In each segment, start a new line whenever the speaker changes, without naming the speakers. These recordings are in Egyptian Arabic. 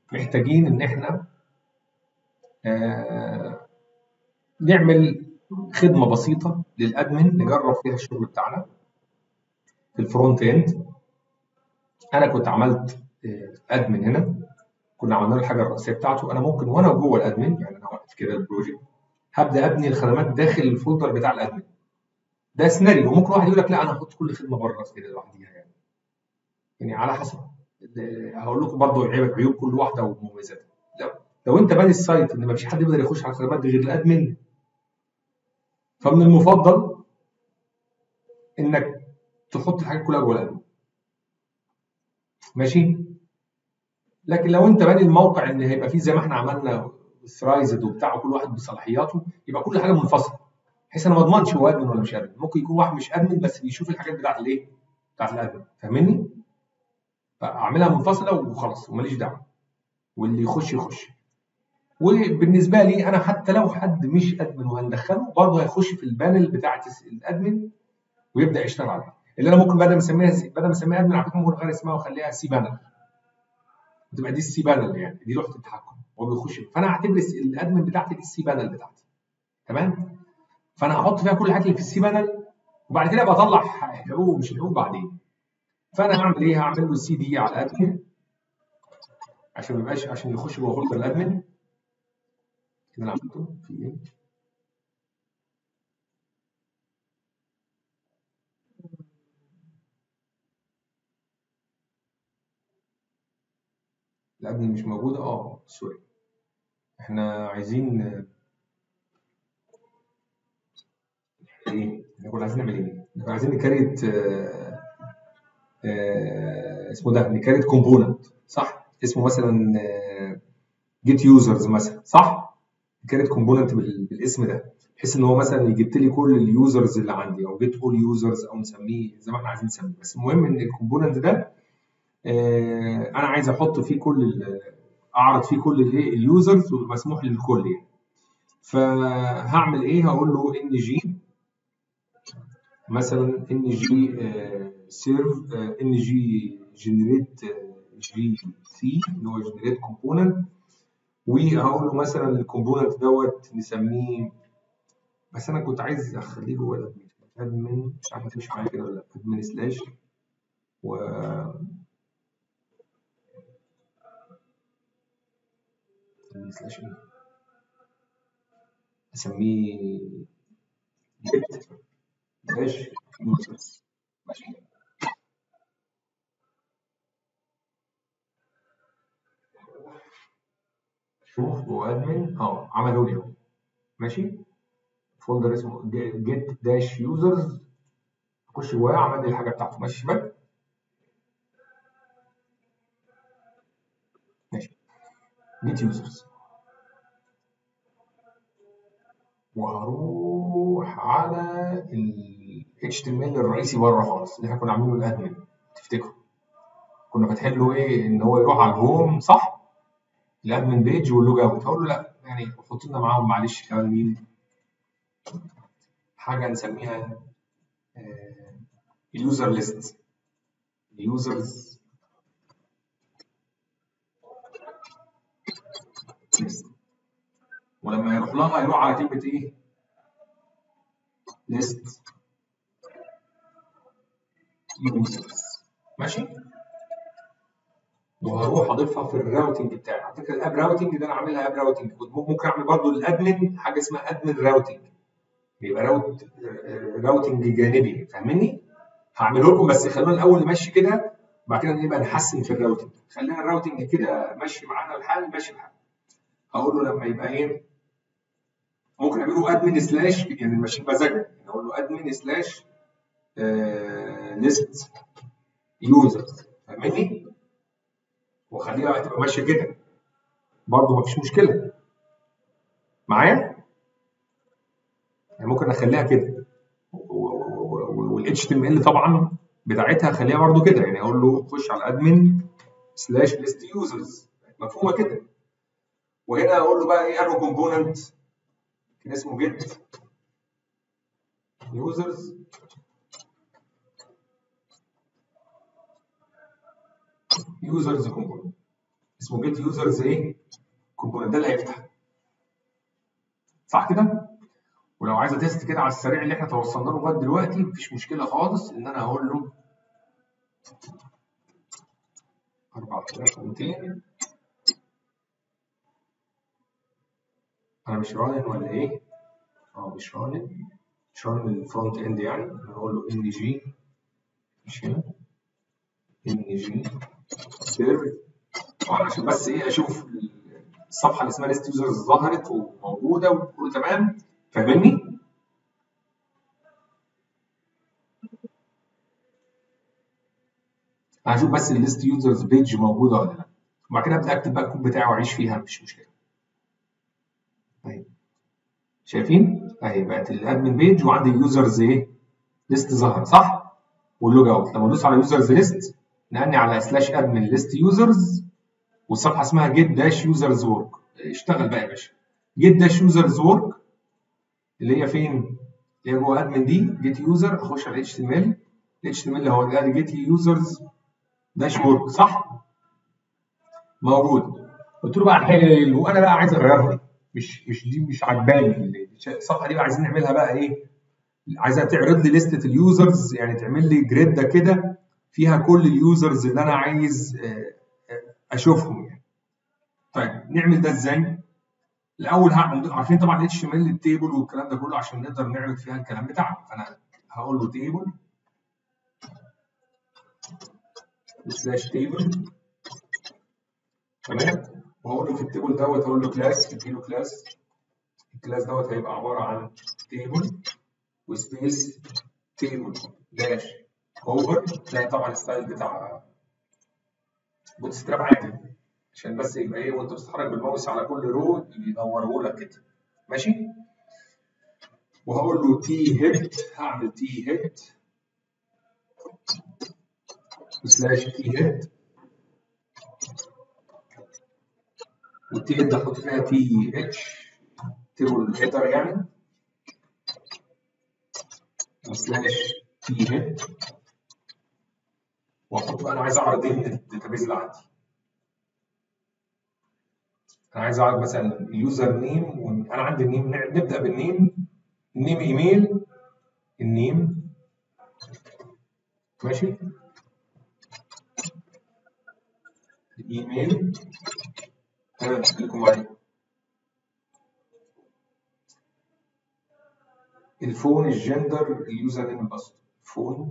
محتاجين ان احنا آه نعمل خدمه بسيطه للادمن نجرب فيها الشغل بتاعنا في الفرونت اند انا كنت عملت آه ادمن هنا كنا عملنا له الحاجه الرئيسيه بتاعته انا ممكن وانا جوه الادمن يعني انا واقف كده البروجكت هبدا ابني الخدمات داخل الفولدر بتاع الادمن ده سيناريو ممكن واحد يقول لك لا انا هحط كل خدمه بره كده لوحديها يعني يعني على حسب هقول لكم برضو عيوب عيوب كل واحده ومميزاتها لو, لو انت باني السايت ان مفيش حد يقدر يخش على الخدمات دي غير الادمن فمن المفضل انك تحط الحاجات كلها جوه الادمن ماشي لكن لو انت باني الموقع ان هيبقى فيه زي ما احنا عملنا ثرايزد وبتاع وكل واحد بصلاحياته يبقى كل حاجه منفصله بحيث انا ما اضمنش هو ادمن ولا مش ادمن ممكن يكون واحد مش ادمن بس بيشوف الحاجات بتاعت الايه؟ بتاعت الادمن فاهمني؟ فاعملها منفصله وخلاص وماليش دعوه واللي يخش يخش وبالنسبه لي انا حتى لو حد مش ادمن وهندخله برضه هيخش في البانل بتاعت الادمن ويبدا يشتغل عليها اللي انا ممكن بدل ما اسميها بدل ما اسميها ادمن على فكره ممكن اغير اسمها واخليها سي بانل تبقى دي السي بانل يعني دي لوحه التحكم هو بيخش فانا هعتبر الادمن بتاعتي دي السي بانل بتاعتي تمام فانا هحط فيها كل الحاجات اللي في السي بانل وبعد كده بطلع حقوق ومش حقوق بعدين فانا هعمل ايه؟ هعمل له سي دي على الادمن عشان ما يبقاش عشان يخش جوه فولدر الادمن اللي انا عملته في ايه؟ الادمن مش موجوده اه سوري احنا عايزين ايه؟ احنا كنا عايزين نعمل ايه؟ كنا عايزين نكريت آه آه اسمه ده نكريت كومبوننت صح؟ اسمه مثلا جيت يوزرز مثلا صح؟ نكريت كومبوننت بالاسم ده بحيث ان هو مثلا يجيب لي كل اليوزرز اللي عندي او جيت اول يوزرز او نسميه زي ما احنا عايزين نسميه بس المهم ان الكومبوننت ده آه انا عايز احط فيه كل اعرض فيه كل الايه اليوزرز ومسموح للكل يعني فهعمل ايه؟ هقول له ان جي مثلا ان جي سيرف ان جي جنريت جي سي اللي هو جنريت كومبوننت وهقول له مثلا الكومبوننت دوت نسميه بس انا كنت عايز اخليه جوه الادمن ادمن مش عارف هتمشي معايا كده ولا لا ادمن سلاش و ادمن سلاش ايه اسميه جيت سلاش يوزرز ماشي شوف جوه ادمن اه عملوا لي اهو ماشي فولدر اسمه جيت داش يوزرز اخش جواه عمل لي الحاجه بتاعته ماشي شباب ماشي جيت يوزرز وهروح على ال HTML الرئيسي بره خالص اللي احنا كنا عاملينه الادمن تفتكروا كنا فاتحين له ايه ان هو يروح على الهوم صح الادمن بيج واللوج اوت هقول له لا يعني حط لنا معاهم معلش كمان مين حاجه نسميها اليوزر ليست اليوزرز ليست ولما يروح لها يروح على كلمه ايه ليست يوزرز ماشي وهروح اضيفها في الراوتنج بتاعي على فكره الاب راوتنج ده انا عاملها اب راوتنج ممكن اعمل برضو الادمن حاجه اسمها ادمن راوتنج بيبقى راوت راوتنج جانبي فاهمني هعمله لكم بس خلونا الاول نمشي كده وبعد كده نبقى نحسن في الراوتنج خلينا الراوتنج كده ماشي معانا الحال ماشي الحال هقول له لما يبقى ايه ممكن اعمله ادمن سلاش يعني ماشي بمزاجك يعني اقول له ادمن سلاش ليست يوزرز فاهمني واخليها تبقى ماشيه كده برضه مفيش مشكله معايا يعني ممكن اخليها كده والاتش تي ام ال طبعا بتاعتها اخليها برضه كده يعني اقول له خش على الادمن سلاش ليست يوزرز مفهومه كده وهنا اقول له بقى ايه انه كومبوننت كان اسمه جيت يوزرز يوزرز كومبوننت اسمه جيت يوزرز ايه كومبوننت ده اللي هيفتح صح كده ولو عايز اتست كده على السريع اللي احنا توصلنا له لغايه دلوقتي مفيش مشكله خالص ان انا هقول له 4200 انا مش رانن ولا ايه؟ اه مش رانن مش رانن الفرونت اند يعني انا هقول له ان جي مش هنا ان جي سيرف طبعا عشان بس ايه اشوف الصفحه اللي اسمها ليست يوزرز ظهرت وموجوده وكله تمام فاهمني؟ هشوف بس الليست يوزرز بيج موجوده ولا لا وبعد كده ابدا اكتب بقى الكود بتاعي واعيش فيها مفيش مشكله اهي شايفين اهي بقت الادمن بيج وعندي اليوزرز ايه ليست ظهر صح واللوج اوت لما ادوس على يوزرز ليست نقلني على سلاش ادمن ليست يوزرز والصفحه اسمها جيت داش يوزرز ورك اشتغل بقى يا باشا جيت داش يوزرز ورك اللي هي فين؟ اللي هي جوه ادمن دي جيت يوزر اخش على اتش تي ام ال اتش تي ام ال هو قال جيت لي يوزرز داش ورك صح؟ موجود قلت له بقى حلو وانا بقى عايز اغيرها مش مش دي مش عجباني الصفحه دي بقى عايزين نعملها بقى ايه؟ عايزها تعرض لي لستة اليوزرز يعني تعمل لي جريده كده فيها كل اليوزرز اللي انا عايز اشوفهم يعني. طيب نعمل ده ازاي؟ الاول هعمل عارفين طبعا اتش ام ال التيبل والكلام ده كله عشان نقدر نعرض فيها الكلام بتاعنا فانا هقول له تيبل سلاش تيبل تمام وهقول له في التيبل دوت هقول له كلاس اديله كلاس الكلاس دوت هيبقى عباره عن تيبل وسبيس تيبل داش اوفر تلاقي طبعا الستايل بتاع بوت ستراب عادي عشان بس يبقى ايه وانت بتتحرك بالماوس على كل رو ينوره لك كده ماشي وهقول له تي هيد هعمل تي هيد سلاش تي هيد والتي هيد احط فيها تي اتش تيبل هيدر يعني وسلاش تي هيد واحط بقى انا عايز اعرض ايه الداتابيز اللي عندي انا عايز اعرض مثلا اليوزر نيم انا عندي النيم نبدا بالنيم النيم ايميل النيم ماشي الايميل تمام خليكم معايا الفون الجندر اليوزر نيم الباسورد فون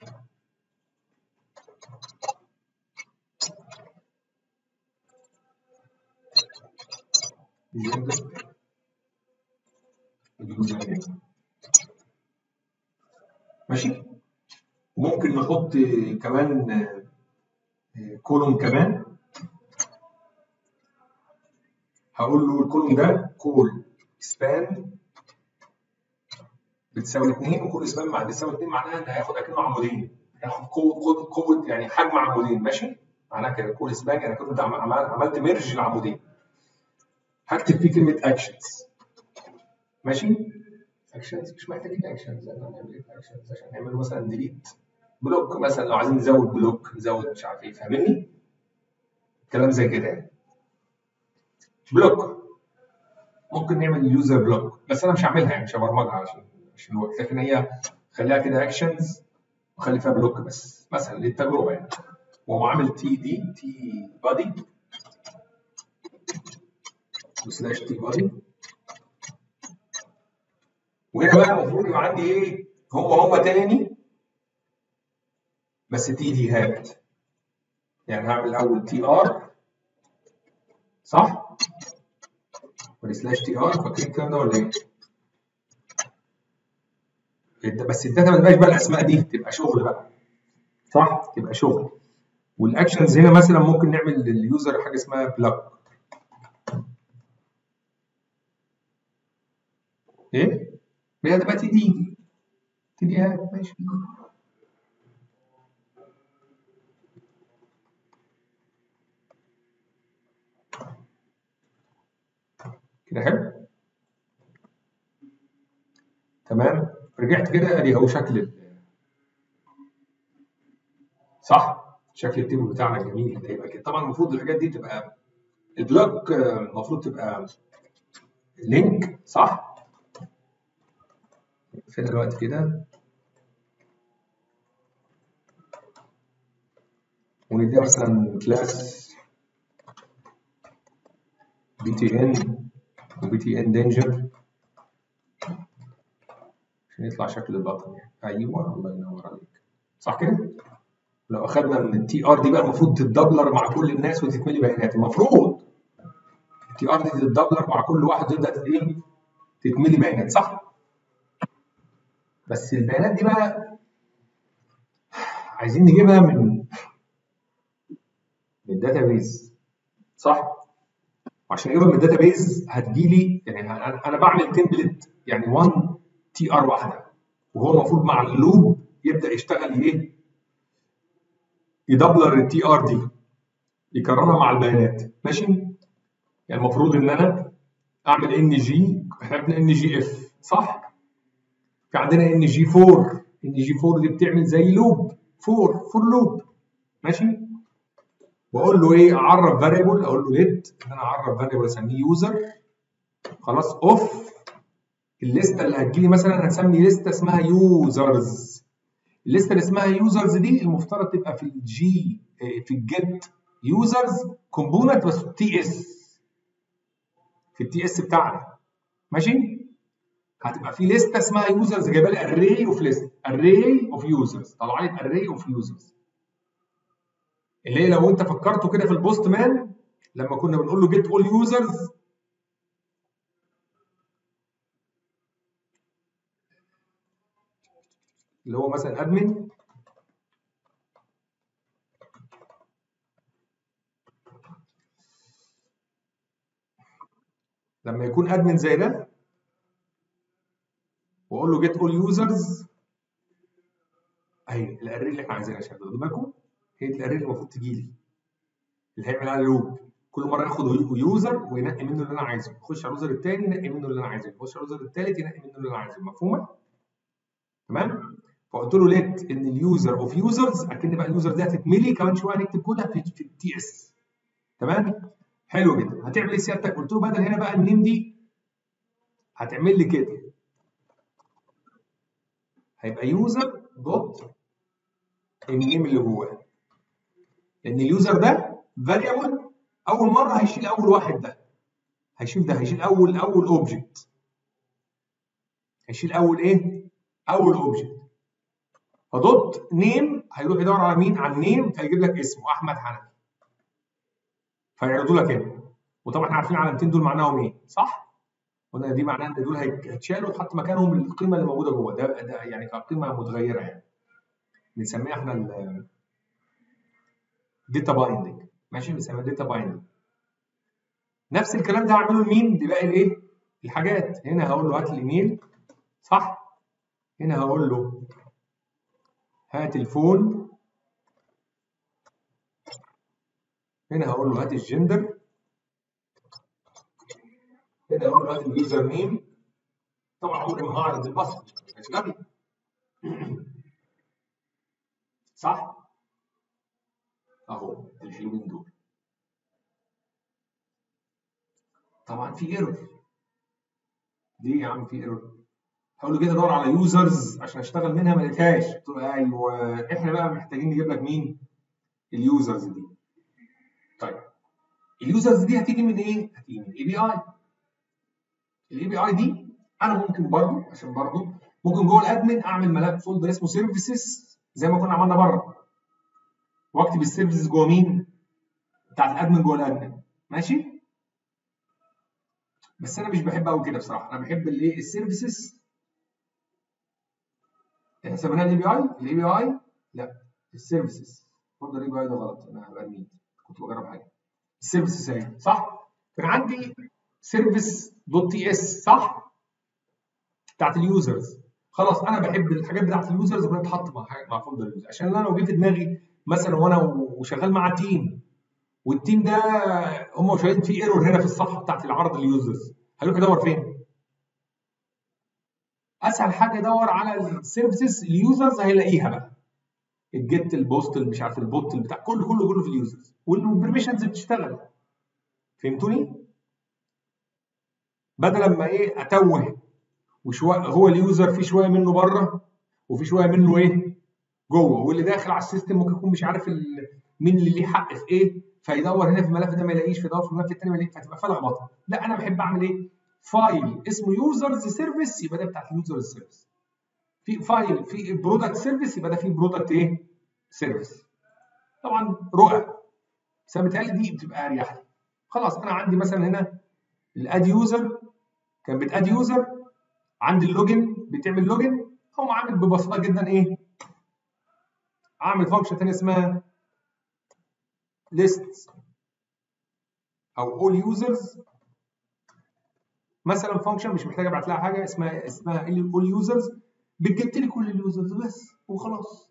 الجندر اليوزر نيم ماشي ممكن نحط كمان كولوم كمان هقول له الكولوم ده كول سبان بتساوي 2 وكل سبان مع بتساوي 2 معناها ان هياخد اكنه عمودين هياخد قوه قوه يعني حجم عمودين ماشي معناها كده كول سبان يعني كنت عملت ميرج العمودين هكتب فيه كلمه اكشنز ماشي اكشنز مش محتاجين اكشنز هنعمل ايه اكشنز عشان نعمل مثلا ديليت بلوك مثلا لو عايزين نزود بلوك نزود مش عارف ايه فاهمني كلام زي كده يعني بلوك ممكن نعمل يوزر بلوك بس انا مش هعملها يعني مش هبرمجها عشان عشان الوقت لكن هي خليها كده اكشنز وخلي فيها بلوك بس مثلا للتجربه يعني واقوم عامل تي دي تي بادي وسلاش تي بادي وهنا بقى المفروض يبقى عندي ايه هو هو تاني بس تي دي هات يعني هعمل الاول تي ار صح والسلاش تي ار فاكرين الكلام ده ولا ايه؟ بس الداتا ما تبقاش بقى الاسماء دي تبقى شغل بقى صح؟ تبقى شغل والاكشنز هنا مثلا ممكن نعمل لليوزر حاجه اسمها بلوك ايه؟ هي تبقى تي دي تي دي هات ماشي كده حلو تمام رجعت كده ادي اهو شكل صح شكل التيبل بتاعنا الجميل ده يبقى كده طبعا المفروض الحاجات دي تبقى البلوك آه، المفروض تبقى لينك صح؟ فين دلوقتي كده ونديها مثلا كلاس بي تي ان وبي تي ان دينجر عشان يطلع شكل البطن يعني ايوه الله ينور عليك صح كده؟ لو اخذنا من التي ار دي بقى المفروض تتدبلر مع كل الناس وتتملي بيانات المفروض التي ار دي تتدبلر مع كل واحد تبدا ايه؟ تتملي بيانات صح؟ بس البيانات دي بقى عايزين نجيبها من من الداتابيز صح؟ وعشان اجيبها من الداتابيز هتجيلي يعني انا أنا بعمل تمبلت يعني 1 تي ار واحده وهو المفروض مع اللوب يبدا يشتغل ايه؟ يدبلر التي ار دي يكررها مع البيانات ماشي؟ يعني المفروض ان انا اعمل ان جي احنا عندنا ان جي اف صح؟ في عندنا ان جي 4 ان جي 4 دي بتعمل زي لوب فور فور لوب ماشي؟ واقول له ايه اعرف فاريبل اقول له ليت ان انا اعرف فاريبل اسميه يوزر خلاص اوف الليسته اللي هتجيلي مثلا هسمي لسته اسمها يوزرز الليسته اللي اسمها يوزرز دي المفترض تبقى في الجي في الجيت يوزرز كومبوننت بس تي اس في التي اس بتاعنا ماشي هتبقى في لسته اسمها يوزرز جايبه لي اري اوف ليست اري اوف يوزرز طلع لي اري اوف يوزرز اللي هي لو انت فكرته كده في البوست مان لما كنا بنقول له جيت اول يوزرز اللي هو مثلا ادمن لما يكون ادمن زي ده واقول له جيت اول يوزرز اهي الاري اللي احنا عايزينها يا شباب خدوا بالكم هي دي الاري اللي المفروض تجي لي اللي هيعمل عليها لوب كل مره ياخد يوزر وينقي منه اللي انا عايزه يخش على اليوزر الثاني ينقي منه اللي انا عايزه يخش على اليوزر الثالث ينقي منه اللي انا عايزه مفهومه تمام فقلت له ليت ان اليوزر اوف يوزرز اكن بقى اليوزر دي هتتملي كمان شويه هنكتب كودها في في التي اس تمام حلو جدا هتعمل ايه سيادتك قلت له بدل هنا بقى النيم دي هتعمل لي كده هيبقى يوزر دوت النيم اللي جواه لان اليوزر ده فاريبل اول مره هيشيل اول واحد ده هيشيل ده هيشيل اول اول اوبجكت هيشيل اول ايه اول اوبجكت فدوت نيم هيروح يدور على مين على النيم فيجيب لك اسمه احمد حنفي فيعرضوا لك هنا وطبعا احنا عارفين العلامتين دول معناهم ايه صح قلنا دي معناها ان دول هيتشالوا وتحط مكانهم القيمه اللي موجوده جوه ده, ده يعني كقيمه متغيره يعني بنسميها احنا داتا بايندنج ماشي بنسميها داتا بايندنج نفس الكلام ده هعمله لمين لباقي الايه الحاجات هنا هقول له هات الايميل صح هنا هقول له هات الفون هنا هقول له هات الجندر هنا هقول له هات اليوزر نيم طبعا عمري ما هعرض الباسورد اجنبي صح اهو الحلوين دول طبعا في ايرور ليه يا عم في ايرور هقول له كده دور على يوزرز عشان اشتغل منها ما لقيتهاش قلت له ايوه احنا بقى محتاجين نجيب لك مين اليوزرز دي طيب اليوزرز دي هتيجي من ايه هتيجي من اي بي اي الاي بي اي دي انا ممكن برضه عشان برضه ممكن جوه الادمن اعمل ملف فولدر اسمه سيرفيسز زي ما كنا عملنا بره واكتب السيرفيسز جوه مين بتاعت الادمن جوه الادمن ماشي بس انا مش بحب قوي كده بصراحه انا بحب الايه السيرفيسز احنا سميناها الاي بي اي الاي بي اي لا السيرفيسز برضه الاي بي اي ده غلط انا برميه كنت بجرب حاجه السيرفيسز اهي صح كان عندي سيرفيس دوت تي اس صح بتاعت اليوزرز خلاص انا بحب الحاجات بتاعت اليوزرز انها تتحط مع مع فولدر اليوزر عشان انا لو جه في دماغي مثلا وانا وشغال مع تيم والتيم ده هم شايفين في ايرور هنا في الصفحه بتاعت العرض اليوزرز هيروح يدور فين؟ اسهل حاجه يدور على السيرفيسز اليوزرز هيلاقيها بقى الجيت البوست مش عارف البوت بتاع كله كله كله في اليوزرز والبرميشنز بتشتغل فهمتوني؟ بدل ما ايه اتوه وشويه هو اليوزر في شويه منه بره وفي شويه منه ايه جوه واللي داخل على السيستم ممكن يكون مش عارف مين اللي ليه حق في ايه فيدور هنا في الملف ده ما يلاقيش فيدور في الملف الثاني ما يلاقيش فتبقى فلخبطه لا انا بحب اعمل ايه فايل اسمه يوزرز سيرفيس يبقى ده بتاعت اليوزرز سيرفيس في فايل في برودكت سيرفيس يبقى ده في برودكت ايه سيرفيس طبعا رؤى بس انا متهيألي دي بتبقى اريح لي خلاص انا عندي مثلا هنا الاد يوزر كان بتاد يوزر عندي اللوجن بتعمل لوجن اقوم عامل ببساطه جدا ايه اعمل فانكشن ثانيه اسمها list او all users مثلا فانكشن مش محتاج ابعت لها حاجه اسمها اسمها all users بتجيب لي كل اليوزرز بس وخلاص